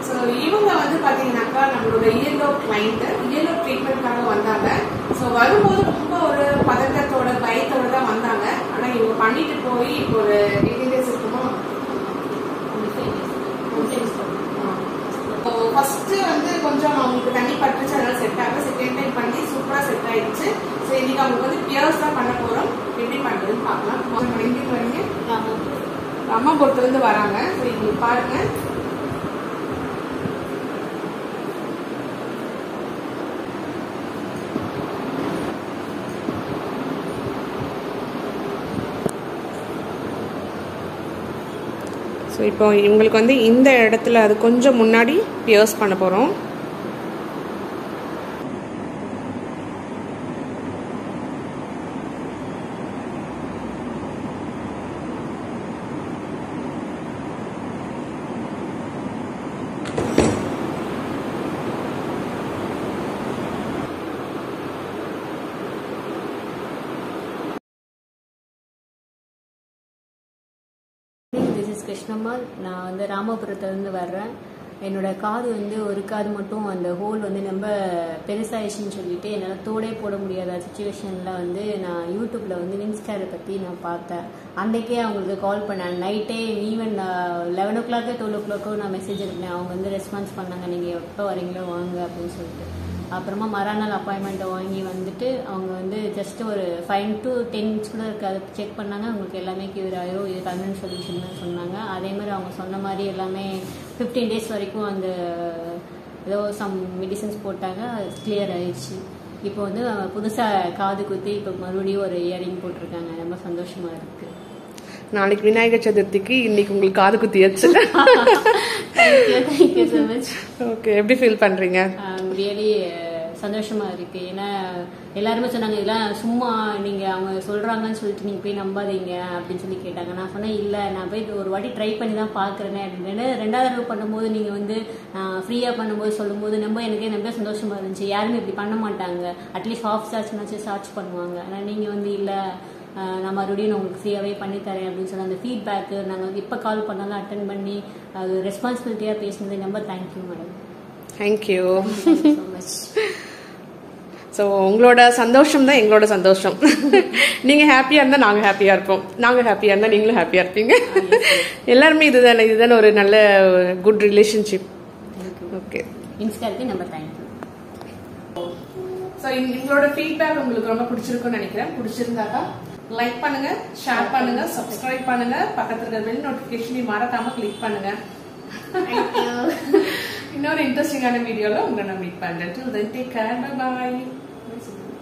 so இவங்க வந்து பாத்தீங்கன்னாக்கா நம்மளோட இயலோ கிளைண்ட் இயலோ ட்ரீட்மெண்ட்காக வந்தாங்க ஸோ வரும்போது ரொம்ப ஒரு பதட்டத்தோட பயத்தோட தான் வந்தாங்க ஆனா இவங்க பண்ணிட்டு போய் இப்போ ஒரு எயிட்டீன் டேஸ் இருக்குமா ஃபர்ஸ்ட் வந்து கொஞ்சம் அவங்களுக்கு தண்ணி பட்டுச்சு அதனால செட் ஆகல செகண்ட் டைம் பண்ணி சூப்பரா செட் ஆயிடுச்சு ஸோ இன்னைக்கு அவங்களுக்கு வந்து பியர்ஸ் தான் பண்ண போறோம் எப்படி பண்றதுன்னு பார்க்கலாம் கொஞ்சம் எங்கிட்டு வரீங்க அம்மா பொறுத்துல இருந்து வராங்க ஸோ இங்க பாருங்க ஸோ இப்போ இவங்களுக்கு வந்து இந்த இடத்துல அது கொஞ்சம் முன்னாடி பியர்ஸ் பண்ண போகிறோம் திஸ் இஸ் கிருஷ்ணம்மாள் நான் வந்து ராமபுரத்துலேருந்து வர்றேன் என்னோட காது வந்து ஒரு காது மட்டும் அந்த ஹோல் வந்து ரொம்ப பெருசாயிடுச்சுன்னு சொல்லிட்டு என்னால் தோடே போட முடியாத சுச்சுவேஷனில் வந்து நான் யூடியூப்பில் வந்து வின்ஸ்கேரை பற்றி நான் பார்த்தேன் அன்றைக்கே அவங்களுக்கு கால் பண்ணேன் நைட்டே ஈவன் லெவன் ஓ கிளாக்கே டுவெல் ஓ கிளாக்கோ நான் மெசேஜ் அனுப்பினேன் அவங்க வந்து ரெஸ்பான்ஸ் பண்ணாங்க நீங்கள் எப்போ வரீங்களோ வாங்க அப்படின்னு சொல்லிட்டு அப்புறமா மறுநாள் அப்பாயின்மெண்ட்டை வாங்கி வந்துட்டு அவங்க வந்து ஜஸ்ட் ஒரு ஃபைவ் டு டென் மினிட்ஸ் கூட இருக்காது செக் பண்ணாங்க அவங்களுக்கு எல்லாமே கியூர் ஆயிரும் இது பர்மனன்ட் சொல்யூஷன் சொன்னாங்க அதே மாதிரி அவங்க சொன்ன மாதிரி எல்லாமே ஃபிஃப்டீன் டேஸ் வரைக்கும் அந்த ஏதோ சம் மெடிசன்ஸ் போட்டாங்க கிளியர் ஆயிடுச்சு இப்போ வந்து புதுசாக காது குத்தி இப்போ மறுபடியும் ஒரு இயரிங் போட்டிருக்காங்க ரொம்ப சந்தோஷமா இருக்கு நாளைக்கு விநாயகர் சதுர்த்திக்கு இன்னைக்கு உங்களுக்கு காது குத்தியாச்சு thank you thank you so much okay எப்படி ஃபீல் பண்றீங்க ரியலி சந்தோஷமா இருக்கு ஏன்னா எல்லாருமே சொன்னாங்க இதெல்லாம் சும்மா நீங்க அவங்க சொல்றாங்கன்னு சொல்லிட்டு நீங்க போய் நம்பாதீங்க அப்படின்னு சொல்லி கேட்டாங்க நான் சொன்னேன் இல்ல நான் போய் இது ஒரு வாட்டி ட்ரை பண்ணி தான் பாக்குறேனே அப்படின்னு ரெண்டாவது தடவை பண்ணும்போது நீங்க வந்து ஃப்ரீயா பண்ணும்போது சொல்லும்போது நம்ம எனக்கு ரொம்ப சந்தோஷமா இருந்துச்சு யாருமே இப்படி பண்ண மாட்டாங்க அட்லீஸ்ட் ஆஃப் சார்ஜ்னாச்சும் சார்ஜ் பண்ணுவாங்க ஆனா நீங்க வந்து இல்ல ஆஹ் நான் மறுபடியும் நான் உங்களுக்கு ஃப்ரீயாகவே பண்ணித்தரேன் அப்படின்னு சொல்லி அந்த ஃபீட்பேக்கு நாங்கள் வந்து இப்போ கால் பண்ணாலும் அட்டன் பண்ணி அது ரெஸ்பான்சிபிலிட்டியாக பேசுனது ரொம்ப thank you madam thank you so much so உங்களோட சந்தோஷம் தான் எங்களோட சந்தோஷம் நீங்க ஹாப்பியா இருந்தா நாங்க ஹாப்பியா இருப்போம் நாங்க ஹாப்பியா இருந்தா நீங்களும் ஹாப்பியா இருப்பீங்க எல்லாருமே இதுதானே இதுதானே ஒரு நல்ல குட் ரிலேஷன்ஷிப் ஓகே இன்ஸ்காருக்கு நம்ம தேங்க்யூ ஸோ எங்களோட ஃபீட்பேக் உங்களுக்கு ரொம்ப பிடிச்சிருக்கும்னு நினைக்கிறேன் பிடிச்சிருந்தாக்கா லைக் பண்ணுங்க ஷேர் பண்ணுங்க சப்ஸ்கிரைப் பண்ணுங்க பக்கத்துல இருக்க பெல் நோட்டிபிகேஷனையும் மறக்காம கிளிக் பண்ணுங்க இன்னொரு இன்ட்ரெஸ்டிங்கான வீடியோல உங்களை நான் மீட் பண்றேன் till then take care bye பாய்